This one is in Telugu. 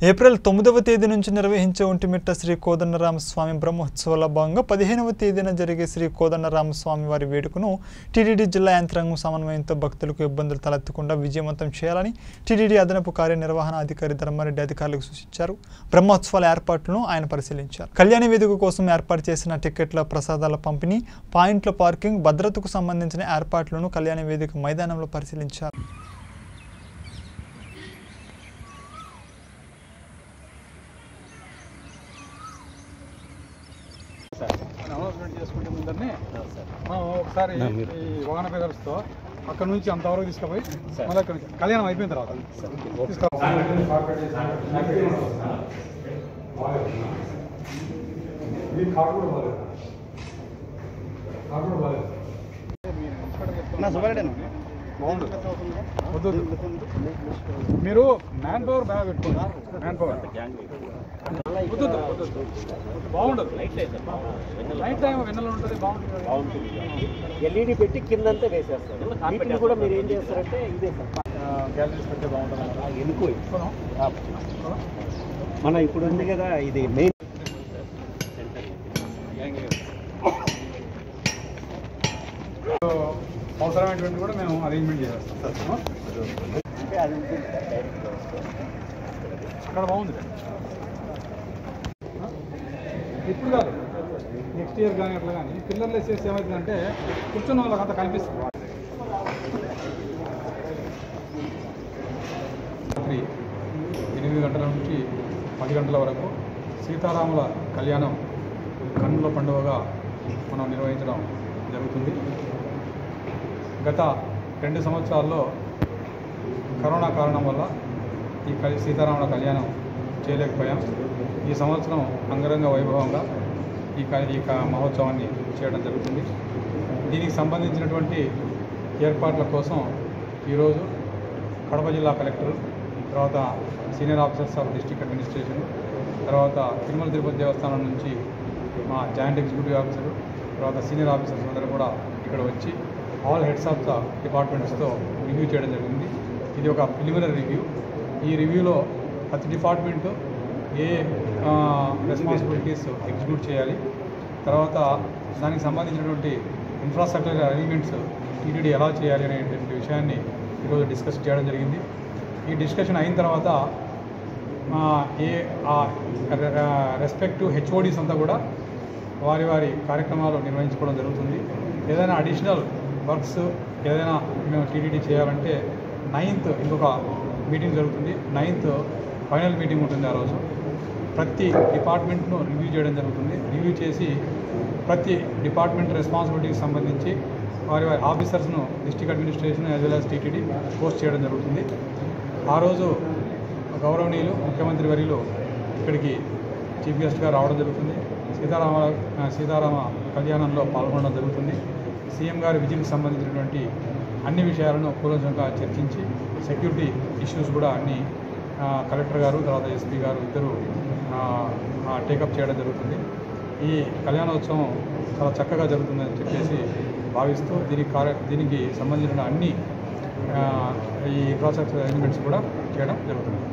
ఏప్రిల్ తొమ్మిదవ తేదీ నుంచి నిర్వహించే ఒంటిమిట్ట శ్రీ కోదండరామస్వామి బ్రహ్మోత్సవాల భాగంగా పదిహేనవ తేదీన జరిగే శ్రీ కోదండరామస్వామి వారి వేడుకను టీటీడీ జిల్లా యంత్రాంగం సమన్వయంతో భక్తులకు ఇబ్బందులు తలెత్తకుండా విజయవంతం చేయాలని టీటీడీ అదనపు కార్యనిర్వహణాధికారి ధర్మారెడ్డి అధికారులకు సూచించారు బ్రహ్మోత్సవాల ఏర్పాట్లను ఆయన పరిశీలించారు కళ్యాణ వేదిక కోసం ఏర్పాటు చేసిన టికెట్ల ప్రసాదాల పంపిణీ పాయింట్ల పార్కింగ్ భద్రతకు సంబంధించిన ఏర్పాట్లను కళ్యాణ వేదిక మైదానంలో పరిశీలించారు అనౌన్స్మెంట్ చేసుకుంటే ముందరనే మనం ఒకసారి ఈ వాహన బ్రదర్స్తో అక్కడ నుంచి అంతవరకు తీసుకుపోయి మళ్ళీ అక్కడ నుంచి కళ్యాణం అయిపోయిన తర్వాత వద్దు మీరు మ్యాన్ పవర్ బాగా పెట్టుకున్నారు మ్యాన్ పవర్ వద్దు వద్దు బాగుండదు నైట్ టైం వెన్నెల ఉంటుంది బాగుంటుంది ఎల్ఈడి పెట్టి కిందంతా వేసేస్తారు వీటిని కూడా మీరు ఏం చేస్తారంటే ఇదే సార్ గ్యాలరీస్ పెడితే బాగుంటుంది ఆ ఎనుకు మన ఇప్పుడు ఉంది కదా ఇది మెయిన్ అవసరమైనటువంటి కూడా మేము అరేంజ్మెంట్ చేసేస్తాం అంటే అది ఉంటుంది సార్ డైరెక్ట్ అక్కడ బాగుంది ఇప్పుడు కాదు నెక్స్ట్ ఇయర్ కానీ అట్లా కానీ పిల్లర్లు వేసేసి ఏమవుతుందంటే కూర్చున్న వాళ్ళకి అంత కనిపిస్తుంది రాత్రి ఎనిమిది గంటల నుంచి పది గంటల వరకు సీతారాముల కళ్యాణం కన్నుల పండుగగా మనం నిర్వహించడం జరుగుతుంది గత రెండు సంవత్సరాల్లో కరోనా కారణం వల్ల ఈ కలి సీతారాముల కళ్యాణం చేయలేకపోయాం ఈ సంవత్సరం అంగరంగ వైభవంగా ఈ క- ఈ క- మహోత్సవాన్ని చేయడం జరుగుతుంది దీనికి సంబంధించినటువంటి ఏర్పాట్ల కోసం ఈరోజు కడప జిల్లా కలెక్టర్ తర్వాత senior officers of district administration తర్వాత తిరుమల తిరుపతి దేవస్థానం నుంచి మా జాయింట్ ఎగ్జిక్యూటివ్ ఆఫీసర్ తర్వాత సీనియర్ ఆఫీసర్స్ అందరూ కూడా ఇక్కడ వచ్చి ఆల్ హెడ్స్ ఆఫ్ ద డిపార్ట్మెంట్స్తో రివ్యూ చేయడం జరిగింది ఇది ఒక ప్రిలిమినరీ రివ్యూ ఈ రివ్యూలో ప్రతి డిపార్ట్మెంట్ ఏ రెస్పాన్సిబిలిటీస్ ఎగ్జిక్యూట్ చేయాలి తర్వాత దానికి సంబంధించినటువంటి ఇన్ఫ్రాస్ట్రక్చర్ అరేంజ్మెంట్స్ టీటీడీ ఎలా చేయాలి అనేటువంటి విషయాన్ని ఈరోజు డిస్కస్ చేయడం జరిగింది ఈ డిస్కషన్ అయిన తర్వాత ఆ, ఏ రెస్పెక్టివ్ హెచ్ఓడీస్ అంతా కూడా వారి వారి కార్యక్రమాలు నిర్వహించుకోవడం జరుగుతుంది ఏదైనా అడిషనల్ వర్క్స్ ఏదైనా మేము టీటీడీ చేయాలంటే నైన్త్ ఇంకొక మీటింగ్ జరుగుతుంది నైన్త్ ఫైనల్ మీటింగ్ ఉంటుంది ఆ రోజు ప్రతి డిపార్ట్మెంట్ను రివ్యూ చేయడం జరుగుతుంది రివ్యూ చేసి ప్రతి డిపార్ట్మెంట్ రెస్పాన్సిబిలిటీకి సంబంధించి వారి వారి ఆఫీసర్స్ను district administration as well as TTD post చేయడం జరుగుతుంది ఆ రోజు గౌరవనీయులు ముఖ్యమంత్రి వర్యులు ఇక్కడికి చీఫ్ గెస్ట్గా రావడం జరుగుతుంది సీతారామ ఆ, సీతారామ కళ్యాణంలో పాల్గొనడం జరుగుతుంది సీఎం గారి విజిట్కి సంబంధించినటువంటి అన్ని విషయాలను కూలంకషంగా చర్చించి సెక్యూరిటీ ఇష్యూస్ కూడా అన్ని ఆ, కలెక్టర్ గారు తర్వాత ఎస్పీ గారు ఇద్దరు టేకప్ చేయడం జరుగుతుంది ఈ కళ్యాణోత్సవం చాలా చక్కగా జరుగుతుందని చెప్పేసి భావిస్తూ దీనికి కార్య దీనికి సంబంధించిన అన్ని ఆ, ఈ ఇన్ఫ్రాస్ట్రక్చర్ అరేంజ్మెంట్స్ కూడా చేయడం జరుగుతుంది